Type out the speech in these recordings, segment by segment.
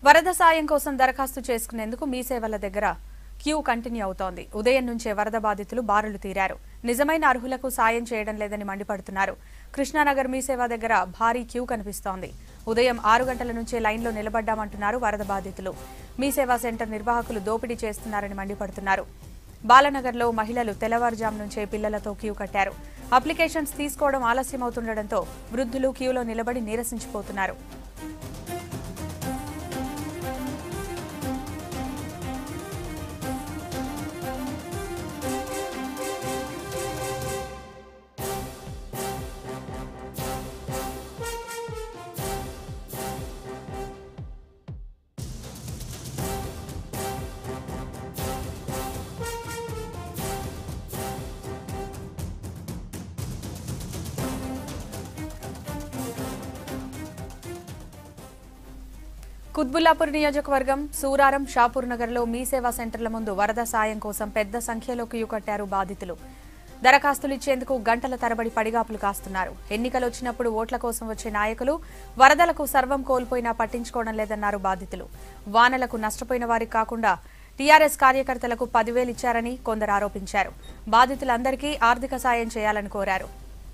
వరద సాయం కోసం దరఖాస్తు చేసుకునేందుకు మీ సేవల దగ్గర క్యూ కంటిన్యూ అవుతోంది ఉదయం నుంచే వరద బాధితులు బారులు తీరారు నిజమైన అర్హులకు సాయం చేయడం లేదని మండిపడుతున్నారు కృష్ణానగర్ మీ సేవ దగ్గర భారీ క్యూ కనిపిస్తోంది ఉదయం ఆరు గంటల నుంచే లైన్లో నిలబడ్డామంటున్నారు వరద బాధితులు మీ సేవా సెంటర్ నిర్వాహకులు దోపిడీ చేస్తున్నారని మండిపడుతున్నారు బాలనగర్లో మహిళలు తెల్లవారుజాము నుంచే పిల్లలతో క్యూ కట్టారు అప్లికేషన్స్ తీసుకోవడం ఆలస్యమవుతుండటంతో వృద్ధులు క్యూలో నిలబడి నీరసించిపోతున్నారు కుత్బుల్లాపూర్ నియోజకవర్గం సూరారం షాపూర్ నగర్లో మీ సేవా సెంటర్ల ముందు వరద సాయం కోసం పెద్ద సంఖ్యలో క్యూ కట్టారు బాధితులు దరఖాస్తులు ఇచ్చేందుకు గంటల తరబడి పడిగాపులు కాస్తున్నారు ఎన్నికలు వచ్చినప్పుడు ఓట్ల కోసం వచ్చే నాయకులు వరదలకు సర్వం కోల్పోయినా పట్టించుకోవడం లేదన్నారు బాధితులు వానలకు నష్టపోయిన వారికి కాకుండా టీఆర్ఎస్ కార్యకర్తలకు పదివేలు ఇచ్చారని కొందరు ఆరోపించారు బాధితులందరికీ ఆర్థిక సాయం చేయాలని కోరారు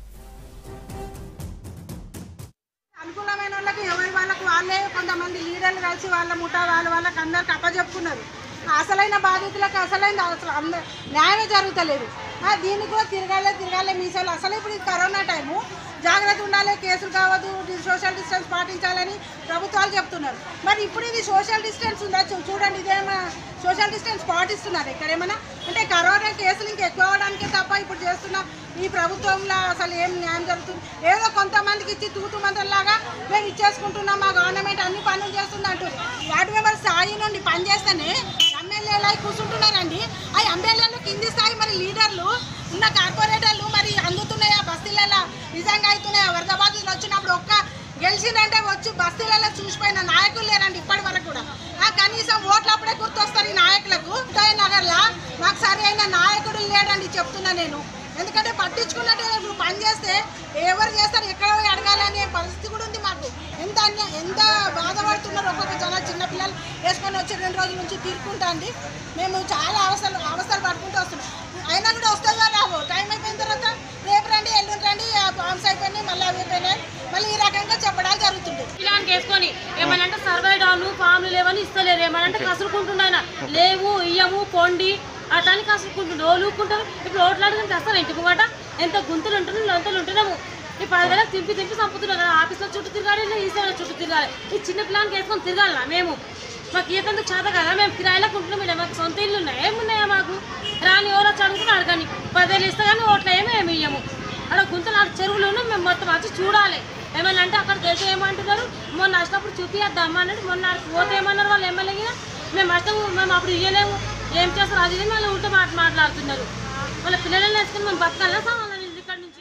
అనుకూలమైన వాళ్ళకి ఎవరి వాళ్ళకు వాళ్ళే కొంతమంది లీడర్లు కలిసి వాళ్ళ ముఠా వాళ్ళ వాళ్ళకి అందరికి అప్పచెప్పుకున్నారు అసలైన బాధితులకు అసలైన అసలు అంద- న్యాయమే జరుగుతలేదు ఆ, దీనికి కూడా తిరగాలే తిరగాలే మీసాలు అసలు ఇప్పుడు ఇది కరోనా టైము జాగ్రత్త ఉండాలి కేసులు కావద్దు డి- సోషల్ డిస్టెన్స్ పాటించాలని ప్రభుత్వాలు చెప్తున్నారు మరి ఇప్పుడు ఇది సోషల్ డిస్టెన్స్ ఉందా చూ- చూడండి ఇదేమో సోషల్ డిస్టెన్స్ పాటిస్తున్నారు ఇక్కడ ఏమైనా అంటే కరోనా కేసులు ఇంకా ఎక్కువ అవడానికే తప్ప ఇప్పుడు చేస్తున్న ఈ ప్రభుత్వంలో అసలు ఏం న్యాయం జరుగుతుంది ఏదో కొంతమందికి ఇచ్చి తూతు మంత్రంలాగా మేము ఇచ్చేసుకుంటున్నాం మా గవర్నమెంట్ అన్ని పనులు చేస్తుంది అంటుంది వార్డు మెంబర్ స్థాయి నుండి పనిచేస్తేనే ఎమ్మెల్యేలు అయి కూర్చుంటున్నారండి ఆ ఎమ్మెల్యేలు కింది స్థాయి మరి లీడర్లు ఉన్న కార్పొరేటర్లు మరి అందుతున్నాయా బస్తీలలో నిజంగా అవుతున్నాయా వరద బాధితులు వచ్చినప్పుడు ఒక్క గెలిచిందంటే వచ్చి బస్తీలలో చూసిపోయిన నాయకులు లేరండి ఇప్పటి వరకు కూడా ఆ కనీసం ఓట్లు అప్పుడే గుర్తొస్తారు ఈ నాయకులకు ఉదయ్ నగర్లో మాకు సరైన నాయకుడు లేడండి చెప్తున్నా నేను ఎందుకంటే పట్టించుకున్నట్టు ఇప్పుడు పని చేస్తే ఎవరు చేస్తారు ఎక్కడ పోయి అడగాలి అనే పరిస్థితి కూడా ఉంది మాకు ఎంత అన్య ఎంత బాధపడుతున్నారు ఒక్కొక్క జన చిన్న పిల్లలు వేసుకొని వచ్చి రెండు రోజుల నుంచి తీరుకుంటా అండి మేము చాలా అవసరం అవసరాలు పడుకుంటూ వస్తున్నాం అయినా కూడా వస్తుందా రావు టైం అయిపోయిన తర్వాత రేపు రండి ఎల్లుండి రండి ఫామ్స్ అయిపోయినాయి మళ్ళీ అవి అయిపోయినాయి మళ్ళీ ఈ రకంగా చెప్పడాలు జరుగుతుంది పిల్లానికి వేసుకొని ఏమనంటే సర్వే డౌన్లు ఫామ్లు లేవని ఇస్తలేరు ఏమనంటే కసురుకుంటున్నాయన లేవు ఇయ్యము పొండి అతని కసురుకుంటుండు ఓ లూక్కుంటారు ఇప్పుడు ఓట్లు అడిగితే తెస్తారు ఇంటి ముంగట ఎంత గుంతులు ఉంటున్నాం లొంతలు ఉంటున్నాము ఈ పదివేలకు తింపి తింపి చంపుతున్నారు కదా ఆఫీస్లో చుట్టూ తిరగాలి ఈ సేవలో చుట్టూ తిరగాలి ఈ చిన్న పిల్లానికి వేసుకొని తిరగాలనా మేము మాకు ఈతందుకు చేత కదా మేము కిరాయిలకు ఉంటున్నాం ఇలా మాకు సొంత ఇల్లు ఉన్నాయి ఏమున్నాయా మాకు రాని ఎవరో వచ్చి అడుగుతున్నారు కానీ పదివేలు ఇస్తే కానీ ఓట్లు ఏమీ ఏమి ఇయ్యము అక్కడ గుంతలు ఆడ చెరువులు ఉన్నాయి మేము మొత్తం వచ్చి చూడాలి ఏమైనా అంటే అక్కడ తెలిసి ఏమంటున్నారు మొన్న వచ్చినప్పుడు చూపిద్దాం అన్నట్టు మొన్న ఆడికి పోతే ఏమన్నారు వాళ్ళు ఎమ్మెల్యే మేము అర్థం మేము అప్పుడు ఇయ్యలేము ఏం చేస్తారు అది ఇది మళ్ళీ ఉంటే మాట మాట్లాడుతున్నారు వాళ్ళ పిల్లలను వేసుకుని మేము బతకాలా సామాన్లు ఇక్కడ నుంచి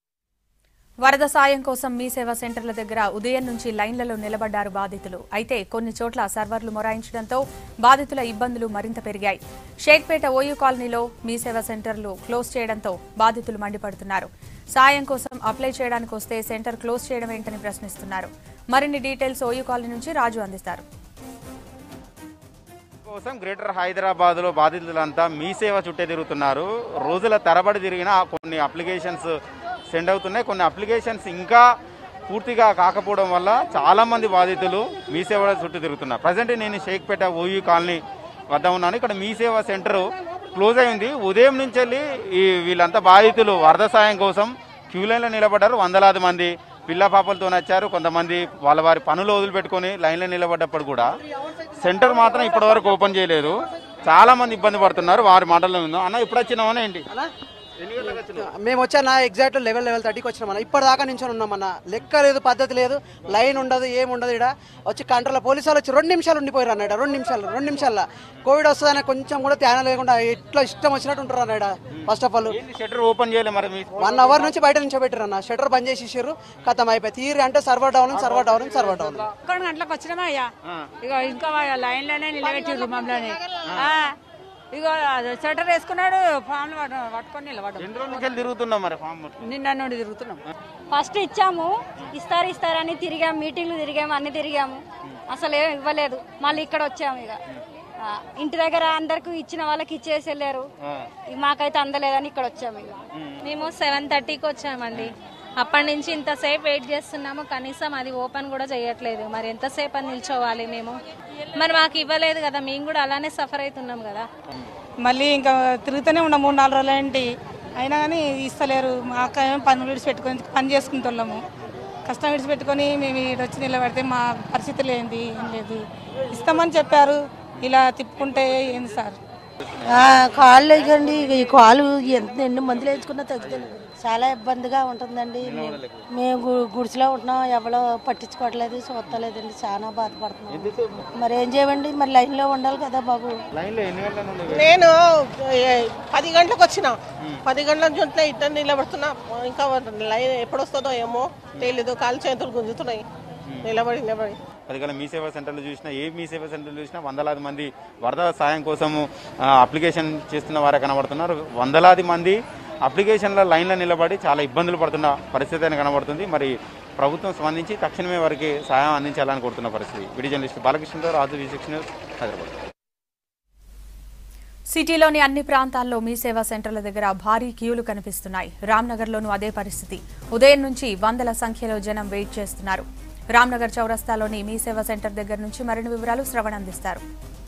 వరద సాయం కోసం మీ సేవా సెంటర్ల దగ్గర ఉదయం నుంచి లైన్లలో నిలబడ్డారు బాధితులు అయితే కొన్ని చోట్ల సర్వర్లు మొరాయించడంతో బాధితుల ఇబ్బందులు మరింత పెరిగాయి షేక్పేట ఓయూ కాలనీలో మీ సేవా సెంటర్లు క్లోజ్ చేయడంతో బాధితులు మండిపడుతున్నారు సాయం కోసం అప్లై చేయడానికి వస్తే సెంటర్ క్లోజ్ చేయడం ఏంటని ప్రశ్నిస్తున్నారు మరిన్ని డీటెయిల్స్ ఓయూ కాలనీ నుంచి రాజు అందిస్తారు కోసం గ్రేటర్ హైదరాబాద్ లో బాధితులంతా మీ సేవ చుట్టే తిరుగుతున్నారు రోజుల తరబడి తిరిగిన కొన్ని అప్లికేషన్స్ సెండ్ అవుతున్నాయి కొన్ని అప్లికేషన్స్ ఇంకా పూర్తిగా కాకపోవడం వల్ల చాలా మంది బాధితులు మీ సేవ చుట్టూ తిరుగుతున్నారు ప్రజెంట్ నేను షేక్పేట ఓయూ కాలనీ వద్ద ఉన్నాను ఇక్కడ మీ సేవ సెంటర్ క్లోజ్ అయింది ఉదయం నుంచి వెళ్ళి ఈ వీళ్ళంతా బాధితులు వరద సాయం కోసం క్యూ లైన్లో నిలబడ్డారు వందలాది మంది పిల్ల పాపలతో వచ్చారు కొంతమంది వాళ్ళ వారి పనులు వదిలిపెట్టుకొని లైన్లో నిలబడ్డప్పుడు కూడా సెంటర్ మాత్రం ఇప్పటివరకు ఓపెన్ చేయలేదు చాలా మంది ఇబ్బంది పడుతున్నారు వారి మాటల్లో ఉందో అన్న ఇప్పుడు వచ్చినామన్నా ఏంటి ఎన్ని గంటలకు వచ్చినావు మేము వచ్చానా ఎగ్జాక్ట్ లెవెల్ లెవెల్ థర్టీకి వచ్చినామన్న ఇప్పటిదాకా నించొని ఉన్నామన్న లెక్క లేదు పద్ధతి లేదు లైన్ ఉండదు ఏం ఉండదు ఇక్కడ వచ్చి కంట్రోల్ పోలీసు వాళ్ళు వచ్చి రెండు నిమిషాలు ఉండిపోయారు అన్నాడు రెండు నిమిషాలు రెండు నిమిషాల్లో కోవిడ్ వస్తుందని కొంచెం కూడా ధ్యానం లేకుండా ఇట్లా ఇష్టం వచ్చినట్టు ఉంటారు అన్నాడు ఫస్ట్ ఆఫ్ ఆల్ ఏంటి షట్టర్ ఓపెన్ చేయలేదు మరి మీ వన్ అవర్ నుంచి బయట నుంచి పెట్టారు అన్న షటర్ బంద్ చేసేసారు కథం అయిపోయి తీరి అంటే server down server down server down పదకొండు గంటలకు వచ్చినామా అయ్యా ఇక ఇంకా లైన్ లోనే నిలబెట్టిర్రు మమ్మల్ని ఆ, ఇక అది స్వెటర్ వేసుకున్నాడు ఫామ్లు పట్టు- పట్టుకొని నిలబడ్డాం ఎన్ని రోజుల నుంచి వెళ్ళి తిరుగుతున్నాం మరి ఫామ్ నిన్న నుండి తిరుగుతున్నాం ఫస్ట్ ఇచ్చాము ఇస్తారు ఇస్తారని తిరిగాము మీటింగ్లు తిరిగాము అన్ని తిరిగాము అసలు ఏం ఇవ్వలేదు మళ్ళీ ఇక్కడ వచ్చాము ఇక ఆ, ఇంటి దగ్గర అందరికి ఇచ్చిన వాళ్ళకి ఇచ్చేసి వెళ్ళారు ఇక మాకైతే అందలేదని ఇక్కడ వచ్చాము ఇక మేము సెవెన్ థర్టీకి వచ్చామండి అప్పటి నుంచి ఇంతసేపు వెయిట్ చేస్తున్నాము కనీసం అది ఓపెన్ కూడా చేయట్లేదు మరి ఎంతసేపు అని నిల్చోవాలి మేము మరి మాకు ఇవ్వలేదు కదా మేము కూడా అలానే సఫర్ అవుతున్నాం కదా మళ్ళీ ఇంకా తిరుగుతూనే ఉన్నాం మూడు నాలుగు రోజులు ఏంటి అయినా కానీ ఇస్తలేరు మా అక్క ఏమో పనులు విడిచిపెట్టుకొని పని చేసుకుంటున్నాము కష్టం విడిచిపెట్టుకొని మేము ఈడ వచ్చి నిలబడితే మా పరిస్థితులు ఏంది ఏం లేదు ఇస్తామని చెప్పారు ఇలా తిప్పుకుంటే ఏంది సార్ కాళ్ళు వేయకండి ఇక ఈ కాలు ఎంత ఎన్ని మందులు వేసుకున్నా తగ్గుతుంది చాలా ఇబ్బందిగా ఉంటుందండి మేము- మేము గు- గుడిసెలో ఉంటున్నాం ఎవరో పట్టించుకోవట్లేదు చూస్తలేదండి చాలా బాధపడుతున్నాం మరి ఏం చేయమండి మరి లైన్లో ఉండాలి కదా బాబు లైన్లో ఎన్ని గంటల నుండి నేను ఏ, పది గంటలకు వచ్చిన పది గంటల నుంచి ఇద్దరు నిలబడుతున్నా ఇంకా లైన్ ఎప్పుడు వస్తుందో ఏమో తెలీదు కాలు చేతులు గుంజుతున్నాయి నిలబడి నిలబడి పది గల మీ సేవా సెంటర్లు చూసినా ఏ మీ సేవా సెంటర్లు చూసినా వందలాది మంది వరద సాయం కోసము ఆ, అప్లికేషన్ చేస్తున్న వారే కనబడుతున్నారు వందలాది మంది అప్లికేషన్ల లైన్లో నిలబడి చాలా ఇబ్బందులు పడుతున్న పరిస్థితి అని కనబడుతుంది మరి ప్రభుత్వం స్పందించి తక్షణమే వారికి సాయం అందించాలని కోరుతున్న పరిస్థితి video journalist Balakrishnarao Raju V six news Hyderabad సిటీలోని అన్ని ప్రాంతాల్లో మీ సేవా సెంటర్ల దగ్గర భారీ క్యూలు కనిపిస్తున్నాయి రామ్నగర్లోనూ అదే పరిస్థితి ఉదయం నుంచి వందల సంఖ్యలో జనం వెయిట్ చేస్తున్నారు రామ్నగర్ చౌరస్తాలోని మీ సేవా సెంటర్ దగ్గర నుంచి మరిన్ని వివరాలు శ్రవణ్ అందిస్తారు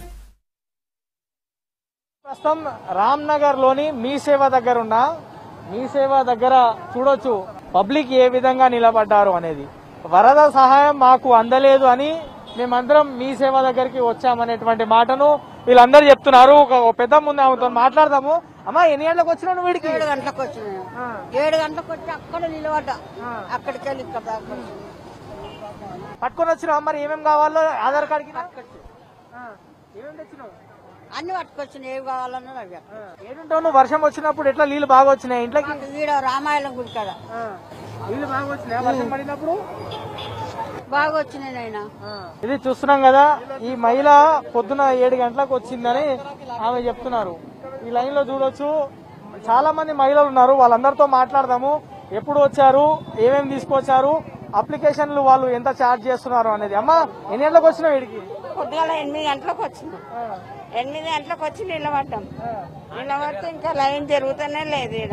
ప్రస్తుతం రామ్ నగర్ లోని మీ సేవ దగ్గర ఉన్న మీ సేవ దగ్గర చూడొచ్చు పబ్లిక్ ఏ విధంగా నిలబడ్డారు అనేది వరద సహాయం మాకు అందలేదు అని మేమందరం మీ సేవ దగ్గరికి వచ్చామనేటువంటి మాటను వీళ్ళందరూ చెప్తున్నారు ఒక ఒక పెద్ద ముందు ఆమెతో మాట్లాడదాము అమ్మా ఎన్ని గంటలకు వచ్చినావు వీడికి ఏడు గంటలకు వచ్చినాయి ఏడు గంటలకు వచ్చి అక్కడ నిలబడ్డా అక్కడికి వెళ్ళి ఇక్కడ దాకా వచ్చినాయి. పట్టుకొని వచ్చినావు మరి ఏమేమి కావాలో ఆధార్ కార్డుకి ఏమేమి తెచ్చినావు అన్ని పట్టుకొచ్చినాయి ఏవి కావాలన్నా అవి ఏడుంటావు నువ్వు వర్షం వచ్చినప్పుడు ఎట్లా నీళ్లు బాగా వచ్చినాయి ఇంట్లోకి వీడ రామాయణం గుడి కాడ నీళ్లు బాగా వచ్చినాయి వర్షం పడినప్పుడు బాగా వచ్చినాయి నాయన ఇది చూస్తున్నాం కదా ఈ మహిళ పొద్దున ఏడు గంటలకు వచ్చిందని ఆమె చెప్తున్నారు ఈ లైన్ లో చూడొచ్చు చాలా మంది మహిళలు ఉన్నారు వాళ్ళందరితో మాట్లాడదాము ఎప్పుడు వచ్చారు ఏమేమి తీసుకొచ్చారు అప్లికేషన్లు వాళ్ళు ఎంత ఛార్జ్ చేస్తున్నారు అనేది అమ్మా ఎన్ని గంటలకు వచ్చినావు వీడికి పొద్దుగాల ఎనిమిది గంటలకు వచ్చినాం ఎనిమిది గంటలకు వచ్చి నిలబడ్డాం నిలబడితే ఇంకా లైన్ జరుగుతూనే లేదు ఈడ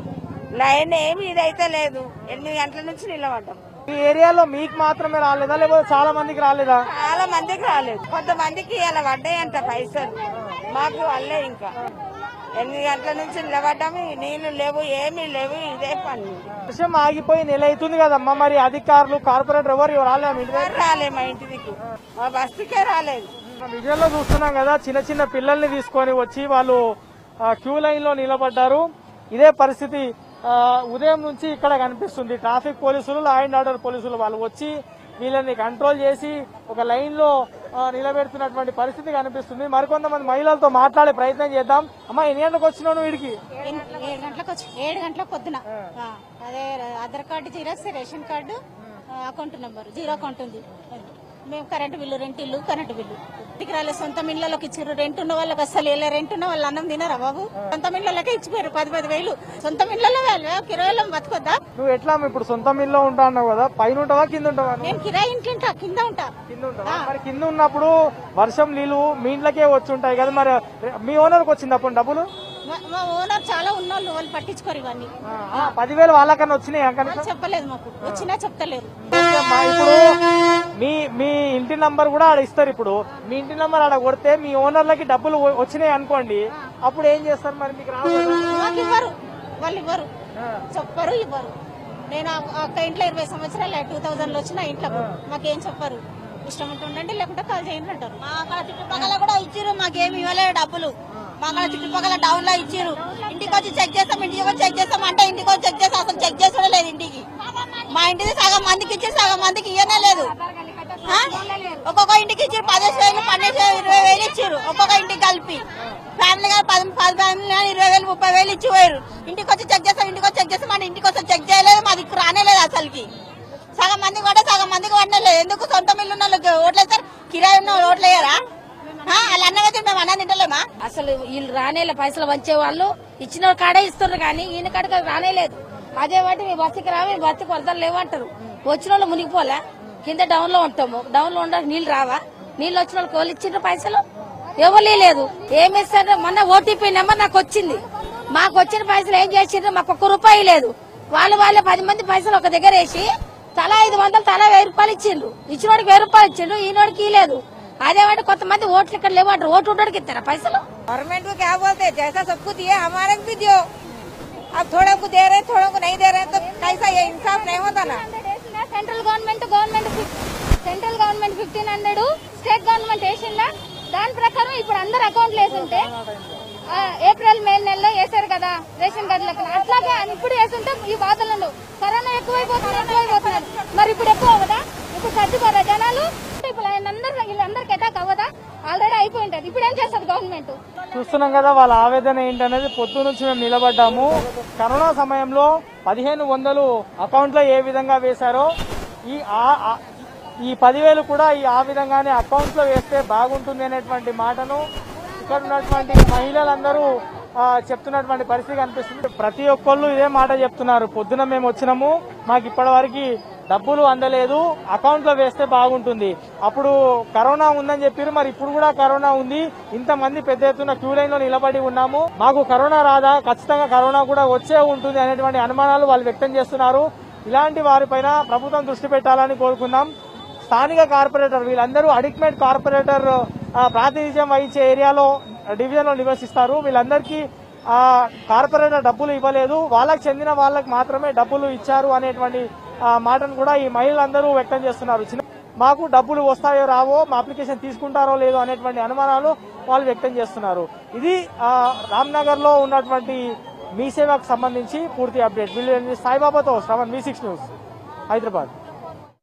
లైన్ ఏమి ఇదైతే లేదు ఎనిమిది గంటల నుంచి నిలబడ్డాం ఈ ఏరియాలో మీకు మాత్రమే రాలేదా లేకపోతే చాలా మందికి రాలేదా చాలా మందికి రాలేదు కొంతమందికి ఇలా పడ్డాయంట పైసలు మాకు వాళ్ళే ఇంకా ఎనిమిది గంటల నుంచి నిలబడ్డాము ఈ నీళ్లు లేవు ఏమీ లేవు ఇదే పని వర్షం ఆగిపోయి నెల అవుతుంది కదమ్మా మరి అధికారులు కార్పొరేటర్ ఎవరు రాలేదా మీ ఇంటి దగ్గర? ఎవరు రాలే మా ఇంటి దిక్కు మా బస్సుకే రాలేదు విజయంలో చూస్తున్నాం కదా చిన్న చిన్న పిల్లల్ని తీసుకొని వచ్చి వాళ్ళు ఆ, క్యూ లైన్ లో నిలబడ్డారు ఇదే పరిస్థితి ఆ, ఉదయం నుంచి ఇక్కడ కనిపిస్తుంది ట్రాఫిక్ పోలీసులు లా అండ్ ఆర్డర్ పోలీసులు వాళ్ళు వచ్చి వీళ్ళని కంట్రోల్ చేసి ఒక లైన్ లో ఆ, నిలబెడుతున్నటువంటి పరిస్థితి కనిపిస్తుంది మరికొంతమంది మహిళలతో మాట్లాడే ప్రయత్నం చేద్దాం అమ్మా ఎన్ని గంటలకు వచ్చినావు నువ్వు వీడికి ఏడు గంటలకు వచ్చి ఏడు గంటలకు పొద్దున ఆ, అదే Aadhaar card xerox ration card ఆ, అకౌంట్ నెంబర్ జీరో అకౌంట్ ఉంది మేము కరెంటు బిల్లు రెంట్ ఇల్లు కరెంటు బిల్లు ఇంటికి రాలే సొంత ఇళ్ళకి ఇచ్చారు రెంట్ ఉన్న వాళ్ళకి అసలు ఇలా రెంట్ ఉన్న వాళ్ళు అన్నం తినరా బాబు సొంత ఇళ్ళకే ఇచ్చిపోయారు పది పది వేలు సొంత ఇళ్ళలో వాళ్ళు కిరాయి వాళ్ళం బతుకొద్దా నువ్వు ఎట్లా ఇప్పుడు సొంత మిల్లో ఉంటా అన్నావు కదా పైన ఉంటావా కింద ఉంటావా నువ్వు? మేము కిరాయి ఇంట్లో ఉంటా కింద ఉంటా మరి కింద ఉన్నప్పుడు వర్షం నీళ్ళు మీ ఇంట్లోకే వచ్చి ఉంటాయి కదా మరి మీ ఓనర్కి వచ్చింది అప్పుడు డబ్బులు మా- మా ఓనర్ చాలా ఉన్నోళ్ళు వాళ్ళు పట్టించుకోరు ఇవన్నీ ఆ, పదివేలు వాళ్ళకన్నా వచ్చినాయి కనుక వాళ్ళు చెప్పలేదు మాకు వచ్చినా చెప్తలేరు మా ఇప్పుడు మీ మీ ఇంటి నంబర్ కూడా ఆడ ఇస్తారు ఇప్పుడు మీ ఇంటి నంబర్ ఆడ కొడితే మీ ఓనర్లకి డబ్బులు వ- వచ్చినాయి అనుకోండి అప్పుడు ఏం చేస్తారు మరి మీకు రావు కదా? మాకు ఇవ్వరు వాళ్ళు ఇవ్వరు చెప్పరు ఇవ్వరు నేను ఆ- ఆ ఒక్క ఇంట్లో ఇరవై సంవత్సరాలు టూ థౌజండ్ లో వచ్చిన ఇంట్లో మాకేం చెప్పరు ఇష్టం ఉంటే ఉండండి లేకుంటే కాల్ చేయండి అంటారు అక్కడ చుట్టుపక్కల కూడా ఇచ్చిర్రు మాకేమి ఇవ్వలేదు డబ్బులు మా అక్కడ చుట్టుపక్కల టౌన్ లో ఇచ్చిర్రు ఇంటికి వచ్చి చెక్ చేస్తాం ఇంటికి వచ్చి చెక్ చేస్తాం అంటే ఇంటికి వచ్చి చెక్ చేస్తాం అసలు చెక్ చేసడం లేదు ఇంటికి మా ఇంటికి సగం మందికి ఇచ్చి సగం మందికి ఇవ్వనే లేదు ఆ? ఒక్కొక్క ఇంటికి ఇచ్చారు పదిహేను వేలు పన్నెండు వేలు ఇరవై వేలు ఇచ్చారు ఒక్కొక్క ఇంటికి కలిపి ఫ్యామిలీ కానీ పది పది ఫ్యామిలీ కానీ ఇరవై వేలు ముప్పై వేలు ఇచ్చి పోయారు ఇంటికి వచ్చి చెక్ చేస్తాం ఇంటికి వచ్చి చెక్ చేస్తాం మన ఇంటికి వచ్చి చెక్ చేయలేదు మా దిక్కు రానేలేదు అసలుకి సగం మందికి పడ్డా సగం మందికి పడలేదు ఎందుకు సొంత మిల్లు ఉన్న వాళ్ళకి ఓట్లు వేస్తారు కిరాయి ఉన్న వాళ్ళు ఓట్లు వేయరా ఆ, వాళ్ళు అన్నమైతే మేము అన్నం తింటలేమా అసలు వీళ్ళు రానేలే పైసలు వచ్చే వాళ్ళు ఇచ్చిన కాడే ఇస్తున్నారు కానీ ఈయన కాడికి రానేలేదు అదే వాటి మీ బస్సుకి రా మీ బస్సుకి వరదలు లేవంటారు వచ్చిన వాళ్ళు మునిగిపోలే కింద డౌన్ లో ఉంటాము డౌన్ లో ఉండడానికి నీళ్లు రావా నీళ్ళు వచ్చిన వాళ్ళకి వాళ్ళు ఇచ్చిండ్రు పైసలు ఎవరు లేదు ఏమి ఇస్తారు మొన్న ఓటీపీ నెంబర్ నాకు వచ్చింది మాకు వచ్చిన పైసలు ఏం చేసిండ్రు మాకు ఒక్క రూపాయి లేదు వాళ్ళు వాళ్ళే పది మంది పైసలు ఒక దగ్గర వేసి తలా ఐదు వందలు తలా వెయ్యి రూపాయలు ఇచ్చిండ్రు ఇచ్చినోడికి వెయ్యి రూపాయలు ఇచ్చిండ్రు ఈనోడికి ఇలేదు అదేమంటే కొంతమంది ఓట్లు ఇక్కడ లేవంటారు ఓటు ఉండడానికి ఇస్తారా పైసలు गवर्नमेंट को क्या बोलते हैं जैसा सबको दिए हमारे को भी दियो अब थोड़ा को दे रहे थोड़ा को नहीं दे रहे तो कैसा ये इंसाफ नहीं होता ना central government government central government fifteen hundred state government వేసిందా దాని ప్రకారం ఇప్పుడు అందరు అకౌంట్లు వేసుంటే ఆ, ఏప్రిల్ మే నెలలో వేసారు కదా రేషన్ కార్డులకు అట్లాగే ఇప్పుడు వేసుంటే ఈ బాధలు ఉండవు కరోనా ఎక్కువైపోతుంది ఎక్కువైపోతున్నారు మరి ఇప్పుడు ఎక్కువ అవ్వదా ఇప్పుడు చచ్చిపోరా జనాలు ఇప్పుడు అందరు వీళ్ళందరికి అటాక్ అవ్వదా ఆల్రెడీ అయిపోయి ఉంటుంది ఇప్పుడు ఏం చేస్తుంది గవర్నమెంట్ చూస్తున్నాం కదా వాళ్ళ ఆవేదన ఏంటనేది పొద్దు నుంచి మేము నిలబడ్డాము కరోనా సమయంలో పదిహేను వందలు అకౌంట్ లో ఏ విధంగా వేశారో ఈ ఆ- ఆ- ఈ పదివేలు కూడా ఈ ఆ విధంగానే అకౌంట్ లో వేస్తే బాగుంటుంది అనేటువంటి మాటను ఇక్కడ ఉన్నటువంటి మహిళలందరూ ఆ, చెప్తున్నటువంటి పరిస్థితి కనిపిస్తుంది ప్రతి ఒక్కళ్ళు ఇదే మాట చెప్తున్నారు పొద్దున మేము వచ్చినాము మాకు ఇప్పటి వరకు డబ్బులు అందలేదు అకౌంట్ లో వేస్తే బాగుంటుంది అప్పుడు కరోనా ఉందని చెప్పారు మరి ఇప్పుడు కూడా కరోనా ఉంది ఇంతమంది పెద్ద ఎత్తున క్యూ లైన్ లో నిలబడి ఉన్నాము మాకు కరోనా రాదా ఖచ్చితంగా కరోనా కూడా వచ్చే ఉంటుంది అనేటువంటి అనుమానాలు వాళ్ళు వ్యక్తం చేస్తున్నారు ఇలాంటి వారిపైన ప్రభుత్వం దృష్టి పెట్టాలని కోరుకుందాం స్థానిక కార్పొరేటర్ వీళ్ళందరూ అడిక్మేట్ కార్పొరేటర్ ఆ, ప్రాతినిధ్యం వహించే ఏరియాలో డివిజన్ లో నివసిస్తారు వీళ్ళందరికీ ఆ కార్పొరేటర్ డబ్బులు ఇవ్వలేదు వాళ్ళకి చెందిన వాళ్ళకి మాత్రమే డబ్బులు ఇచ్చారు అనేటువంటి ఆ, మాటను కూడా ఈ మహిళలందరూ వ్యక్తం చేస్తున్నారు చిన్న- మాకు డబ్బులు వస్తాయో రావో మా అప్లికేషన్ తీసుకుంటారో లేదో అనేటువంటి అనుమానాలు వాళ్ళు వ్యక్తం చేస్తున్నారు ఇది ఆ, రామ్నగర్ లో ఉన్నటువంటి మీ సేవకు సంబంధించి పూర్తి అప్డేట్ వీళ్ళు సాయిబాబాతో Shravan V six news Hyderabad